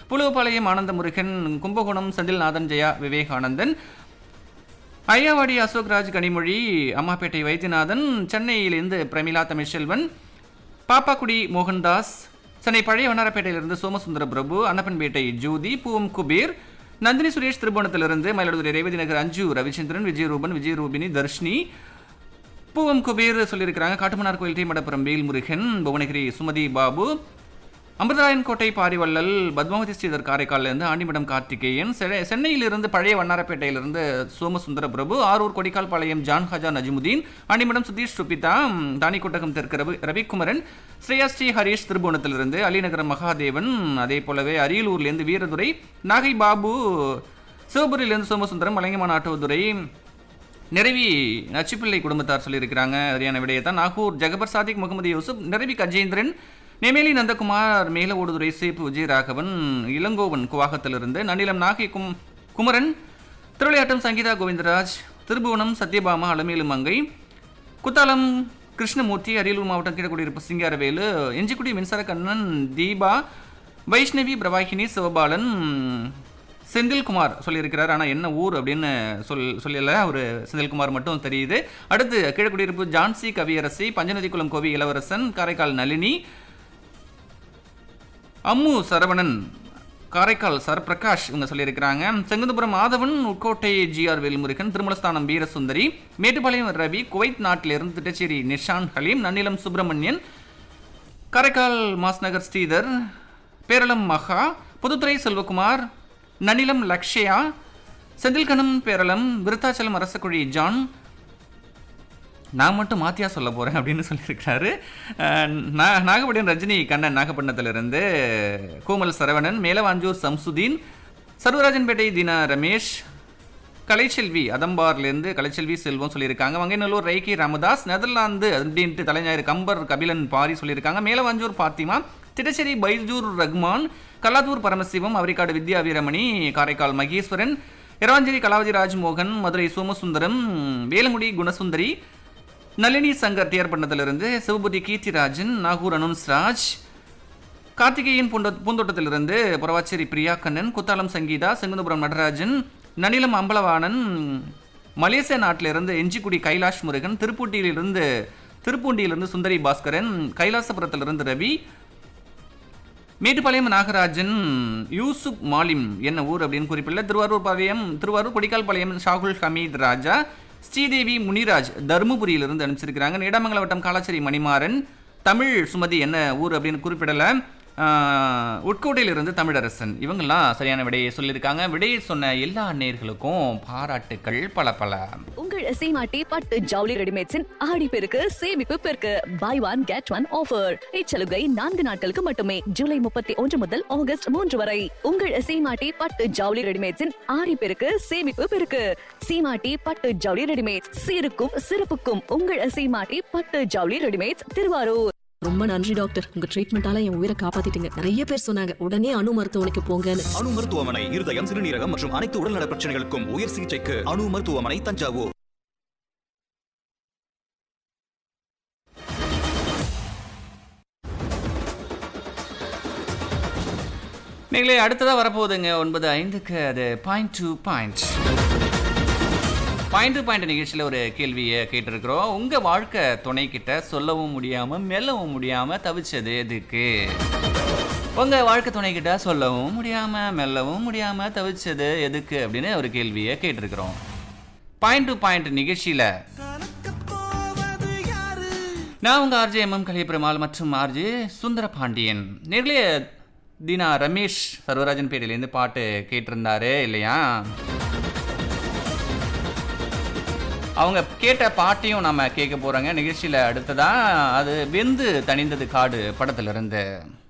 புலுவபாளையம் ஆனந்த முருகன் கும்பகோணம் செந்தில்நாதன் ஜெயா விவேகானந்தன் ஐயாவாடி அசோக்ராஜ் கனிமொழி அம்மாப்பேட்டை வைத்தியநாதன் சென்னையிலிருந்து பிரமிளா தமிழ்செல்வன் பாப்பாக்குடி மோகன்தாஸ் சென்னை பழைய வண்ணாரப்பேட்டையிலிருந்து சோமசுந்தர பிரபு அன்னப்பன்பேட்டை ஜோதி பூவம் குபீர் நந்தினி சுரேஷ் திருபுவனத்திலிருந்து மயிலாடுதுறை ரேவதி நகர் அஞ்சு ரவிச்சந்திரன் விஜயரூபன் விஜயரூபினி தர்ஷினி பூவம் குபீர் சொல்லியிருக்கிறாங்க காட்டுமன்னார் கோயில் டி மடப்புரம் வேல்முருகன் புவனகிரி சுமதி பாபு அமிர்தராயன் கோட்டை பாரிவள்ளல் பத்மாவதி ஸ்ரீதர் காரைக்காலிலிருந்து ஆண்டிமடம் கார்த்திகேயன் சென்னை- சென்னையிலிருந்து பழைய வண்ணாரப்பேட்டையிலிருந்து சோமசுந்தர பிரபு ஆரூர் கொடிக்கால் பாளையம் ஜான் ஹஜா நஜிமுதீன் ஆண்டிமடம் சுதீஷ் சுபிதா தானிக்கோட்டகம் தெற்கு ரவி ரவிக்குமரன் ஸ்ரேயா ஸ்ரீ ஹரீஷ் திருபுவனத்திலிருந்து அலிநகரம் மகாதேவன் அதே போலவே அரியலூர்லேருந்து வீரதுரை நாகை பாபு சிவபுரியிலிருந்து சோமசுந்தரம் மலையமான் ஆட்டோதுரை நிறைவி நச்சிப்பிள்ளை குடும்பத்தார் சொல்லியிருக்கிறாங்க சரியான விடயத்தான் நாகூர் ஜகபர் சாதிக் முகமது யூசுப் நிறைவி கஜேந்திரன் நெமேலி நந்தகுமார் மேல ஓடுதுறை சேப்பு விஜயராகவன் இளங்கோவன் குவாகத்திலிருந்து நன்னிலம் நாகை கும் குமரன் திருவிளையாட்டம் சங்கீதா கோவிந்தராஜ் திருபுவனம் சத்யபாமா அலமேலு மங்கை குத்தாலம் கிருஷ்ணமூர்த்தி அரியலூர் மாவட்டம் கீழக்குடியிருப்பு சிங்காரவேலு எஞ்சிக்குடி மின்சார கண்ணன் தீபா வைஷ்ணவி பிரவாகினி சிவபாலன் செந்தில்குமார் சொல்லியிருக்கிறார் ஆனால் என்ன ஊர் அப்படின்னு சொல் சொல்லல அவர் செந்தில்குமார் மட்டும் தெரியுது அடுத்து கீழக்குடியிருப்பு ஜான்சி கவியரசி பஞ்சநதிக்குளம் கோவி இளவரசன் காரைக்கால் நளினி அம்மு சரவணன் காரைக்கால் சர் பிரகாஷ் இவங்க சொல்லியிருக்கிறாங்க செங்குந்தபுரம் மாதவன் உட்கோட்டை ஜிஆர் வேல்முருகன் திருமலஸ்தானம் வீரசுந்தரி மேட்டுப்பாளையம் ரவி குவைத் நாட்டிலிருந்து திட்டச்சேரி நிஷான் ஹலீம் நன்னிலம் சுப்பிரமணியன் காரைக்கால் மாஸ்நகர் ஸ்ரீதர் பேரளம் மகா புதுத்துறை செல்வகுமார் நன்னிலம் லக்ஷயா செந்தில்கணம் பேரளம் விருத்தாச்சலம் அரசக்குழி ஜான் நான் மட்டும் மாத்தியா சொல்ல போகிறேன் அப்படின்னு சொல்லியிருக்கிறாரு அஹ், நா- நாகப்பட்டினம் ரஜினி கண்ணன் நாகப்பட்டினத்திலிருந்து கோமல் சரவணன் மேலவாஞ்சூர் சம்சுதீன் சர்வராஜன்பேட்டை தினா ரமேஷ் கலைச்செல்வி அதம்பார்லேருந்து கலைச்செல்வி செல்வம் சொல்லியிருக்காங்க வங்கைநல்லூர் ரைக்கி ராமதாஸ் நெதர்லாந்து அப்படின்ட்டு தலைஞாயிறு கம்பர் கபிலன் பாரி சொல்லியிருக்காங்க மேலவாஞ்சூர் பாத்திமா திட்டச்சேரி பைஜூர் ரஹ்மான் கல்லாத்தூர் பரமசிவம் அவரிக்காடு வித்யா வீரமணி காரைக்கால் மகேஸ்வரன் இரவாஞ்சேரி கலாவதி ராஜ்மோகன் மதுரை சோமசுந்தரம் வேலங்குடி குணசுந்தரி நளினி சங்கர் டியர்பண்ணத்திலிருந்து சிவபுதி கீர்த்திராஜன் நாகூர் அனுன்ஸ்ராஜ் கார்த்திகேயன் பூண்டோ பூந்தோட்டத்திலிருந்து புறவாச்சேரி பிரியா கண்ணன் குத்தாலம் சங்கீதா செங்குந்தபுரம் நடராஜன் நனிலம் அம்பலவாணன் மலேசிய நாட்டிலிருந்து எஞ்சிக்குடி கைலாஷ் முருகன் திருப்பூட்டியிலிருந்து திருப்பூண்டியிலிருந்து சுந்தரி பாஸ்கரன் கைலாசபுரத்திலிருந்து ரவி மேட்டுப்பாளையம் நாகராஜன் யூசுப் மாலிம் என்ன ஊர் அப்படின்னு குறிப்பிடல திருவாரூர் பாளையம் திருவாரூர் கொடிக்கால் பாளையம் ஷாகுல் ஹமீத் ராஜா ஸ்ரீதேவி முனிராஜ் தருமபுரியிலிருந்து அனுப்பிச்சிருக்கிறாங்க நீடாமங்கல வட்டம் காலாச்சேரி மணிமாறன் தமிழ் சுமதி என்ன ஊர் அப்படின்னு குறிப்பிடல ஆஹ், உட்கோட்டையிலிருந்து தமிழரசன் இவங்கெல்லாம் சரியான விடையை சொல்லியிருக்காங்க விடையை சொன்ன எல்லா நேர்களுக்கும் பாராட்டுக்கள் பல பல உங்கள் சீமாட்டி பட்டு ஜவுளி ரெடிமேட்ஸின் ஆடி பெருக்கு சேமிப்பு பெருக்கு buy one get one offer இச்சலுகை நான்கு நாட்களுக்கு மட்டுமே ஜூலை முப்பத்தி ஒன்று முதல் ஆகஸ்ட் மூன்று வரை உங்கள் சீமாட்டி பட்டு ஜவுளி ரெடிமேட்ஸின் ஆடி பெருக்கு சேமிப்பு பெருக்கு சீமாட்டி பட்டு ஜவுளி ரெடிமேட்ஸ் சீருக்கும் சிறப்புக்கும் உங்கள் சீமாட்டி பட்டு ஜவுளி ரெடிமேட்ஸ் திருவாரூர் ரொம்ப நன்றி டாக்டர் உங்க ட்ரீட்மெண்டால என் உயிரை காப்பாத்திட்டீங்க நிறைய பேர் சொன்னாங்க உடனே அணு மருத்துவமனைக்கு போங்கன்னு அணு மருத்துவமனை இருதயம் சிறுநீரகம் மற்றும் அனைத்து உடல்நல பிரச்சனைகளுக்கும் உயர் சிகிச்சைக்கு அணு மருத்துவமனை தஞ்சாவூர் நீங்களே அடுத்ததாக வரப்போகுதுங்க ஒன்பது ஐந்துக்கு அது point to point point to point நிகழ்ச்சியில் ஒரு கேள்வியை கேட்டிருக்கிறோம் உங்கள் வாழ்க்கை துணைக்கிட்ட சொல்லவும் முடியாமல் மெல்லவும் முடியாமல் தவிச்சது எதுக்கு உங்கள் வாழ்க்கை துணைக்கிட்ட சொல்லவும் முடியாமல் மெல்லவும் முடியாமல் தவிச்சது எதுக்கு அப்படின்னு ஒரு கேள்வியை கேட்டிருக்கிறோம் பாயிண்ட் டு பாயிண்ட் நிகழ்ச்சியில் நான் உங்கள் ஆர்ஜே எம்எம் கலியபெருமாள் மற்றும் ஆர்ஜே சுந்தர பாண்டியன் நேர்களே தீனா ரமேஷ் சர்வராஜன் பேரிலேருந்து பாட்டு கேட்டிருந்தாரு இல்லையா அவங்க கேட்ட பாட்டையும் நம்ம கேட்க போகிறோங்க நிகழ்ச்சியில் அடுத்ததா அது வெந்து தணிந்தது காடு படத்துல இருந்து